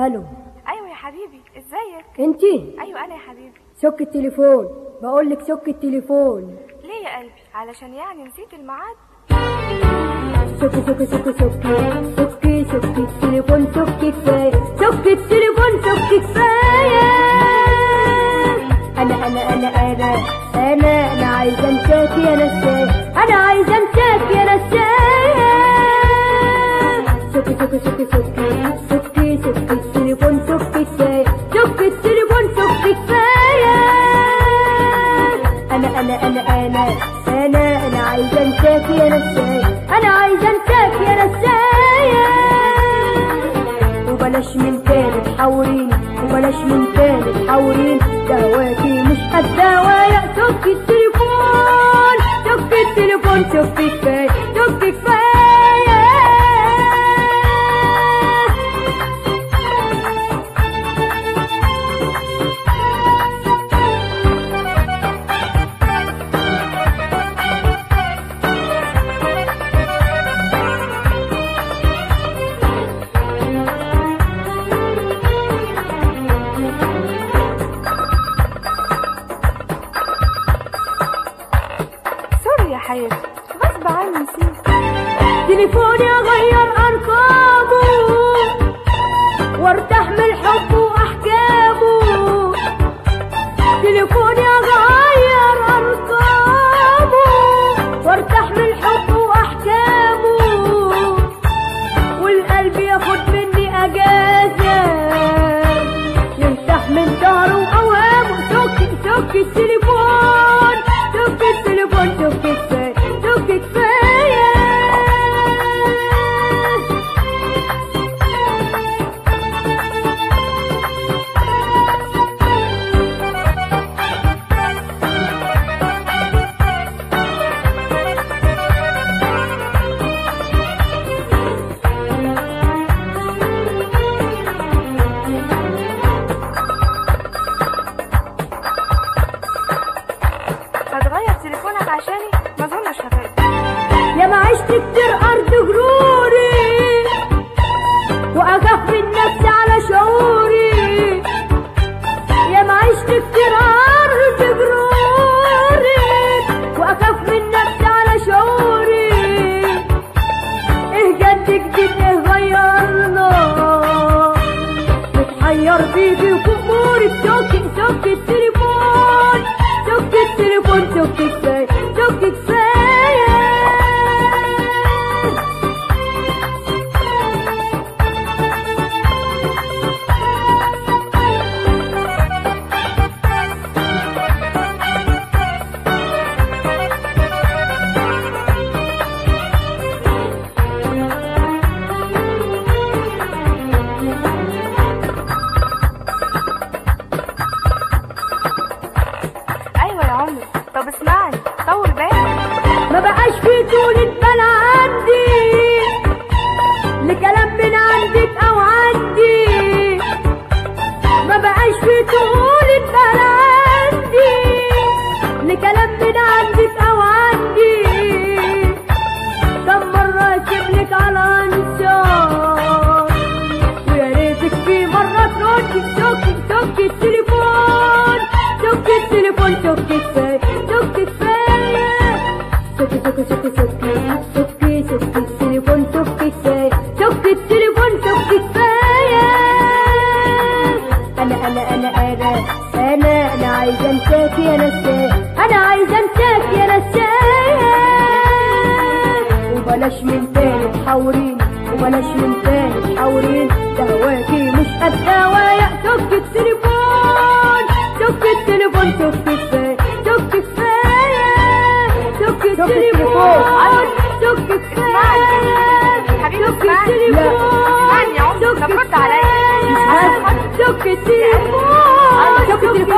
الو ايوه يا حبيبي ازيك انتي ايوه انا يا حبيبي سك التليفون بقول لك سك التليفون ليه يا قلبي علشان يعني نسيت الميعاد سك سك سك سك سك سك التليفون سك كفايه سك التليفون سك كفايه انا انا انا انا انا انا عايزه انساك يا نساي انا عايزه انساك يا نساي سك سك سك سك سك سك التليفون سك كفايه سك التليفون سك كفايه انا انا انا انا انا انا عايزه انساك يا نساي انا عايزه انساك يا نساي وبلاش من تاني تحاوريني وبلاش من تاني تحاوريني دواكي مش هتداوى سك التليفون سك التليفون سك كفايه سك كفايه سوري يا حياتي غصب عني نسيت تليفوني اغير ارقامه وارتاح من الحب واحكامه تليفوني اغير ارقامه وارتاح من الحب واحكامه والقلب ياخد مني اجازه يرتاح من داره واوهامه سك سك التليفون سك التليفون سك كفايه سك كفايه هتغير تليفونك عشاني ما اظنش هفاجئ يا ما عشت كتير ارض غروري واخاف من نفسي على شعوري يا ما عشت كتير ارض غروري واخاف من نفسي على شعوري ايه جد جديد ايه غيرنا متحير فيكي في اموري سك سك التليفون سك التليفون سك كفايه سك كفايه ايوه يا عمري طب اسمعني طول بالك ما بقاش في طولة بال عندي لكلام من عندك او عندي ما بقاش في طولة بال عندي لكلام من عندك او عندي كم مرة اسيبلك على انسان ويا ريتك في مرة تردي سك سك التليفون سك التليفون سك كفاية سك كفاية سك سك سك سك سك سك التليفون سك كفاية سك التليفون سك كفاية أنا أنا أنا أنا أنا أنا عايزة أنساك يا نساي أنا عايزة أنساك يا نساي وبلاش من تاني تحاوريني وبلاش من تاني تحاوريني ده هواكي مش هتداوى سك التليفون سك التليفون سك كفاية سك كفاية سك التليفون سك كفاية حبيبي سك اسمعني. التليفون اسمعني يا عمر. سك طب رد عليا. كفاية. سك التليفون سك التليفون